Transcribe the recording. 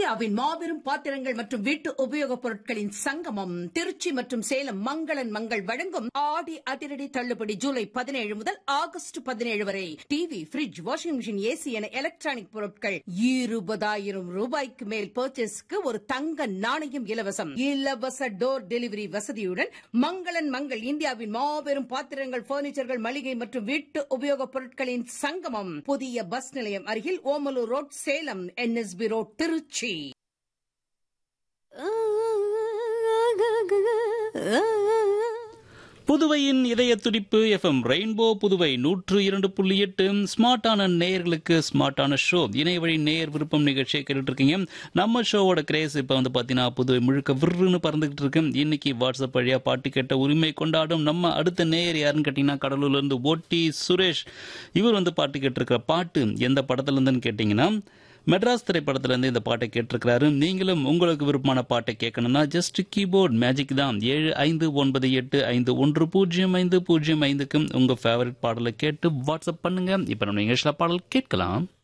இந்தியாவின் மாபெரும் பாத்திரங்கள் மற்றும் வீட்டு உபயோகப் பொருட்களின் சங்கமம் திருச்சி மற்றும் சேலம் மங்களன் மங்கள் வழங்கும் ஆடி அதிரடி தள்ளுபடி ஜூலை பதினேழு முதல் ஆகஸ்ட் பதினேழு வரை TV fridge washing machine AC என எலக்ட்ரானிக் பொருட்கள் இருபதாயிரம் ரூபாய்க்கு மேல் பர்ச்சேஸ்க்கு ஒரு தங்க நாணயம் இலவசம் இலவச டோர் டெலிவரி வசதியுடன் மங்களன் மங்கள் இந்தியாவின் மாபெரும் பாத்திரங்கள் பர்னிச்சர்கள் மளிகை மற்றும் வீட்டு உபயோகப் பொருட்களின் சங்கமம் புதிய பஸ் நிலையம் அருகில் Omalur road Salem NSP road Trichy புதுவையின் இதய துடிப்பு எஃப்எம் ரெயின்போ புதுவை நூற்று இரண்டு புள்ளி எட்டு ஸ்மார்ட்டான நேயர்களுக்கு ஸ்மார்ட்டான ஷோ இணைய வழி நேயர் விருப்பம் நிகழ்ச்சியை கேட்டுட்டு இருக்கீங்க நம்ம ஷோவோட கிரேஸ் இப்போ வந்து பார்த்தீங்கன்னா புதுவை முழுக்க விருன்னு பறந்துகிட்டு இருக்கு இன்னைக்கு வாட்ஸ்அப் வழியா பாட்டு கேட்ட உரிமை கொண்டாடும் நம்ம அடுத்த நேயர் யாருன்னு கேட்டீங்கன்னா கடலூர்ல இருந்து ஓட்டி சுரேஷ் இவர் வந்து பாட்டு கேட்டிருக்கிற பாட்டு எந்த படத்துல இருந்துன்னு கேட்டீங்கன்னா மெட்ராஸ் திரைப்படத்திலிருந்து இந்த பாட்டை கேட்டிருக்கிறாரு நீங்களும் உங்களுக்கு விருப்பமான பாட்டை கேட்கணும்னா ஜஸ்ட் கீபோர்ட் மேஜிக் தான் ஏழு ஐந்து ஒன்பது எட்டு ஐந்து ஒன்று பூஜ்ஜியம் ஐந்து பூஜ்ஜியம் ஐந்துக்கு உங்க ஃபேவரட் பாடலை கேட்டு வாட்ஸ்அப் பண்ணுங்க இப்போ நம்ம நிகழ்ச்சியில் பாடல் கேட்கலாம்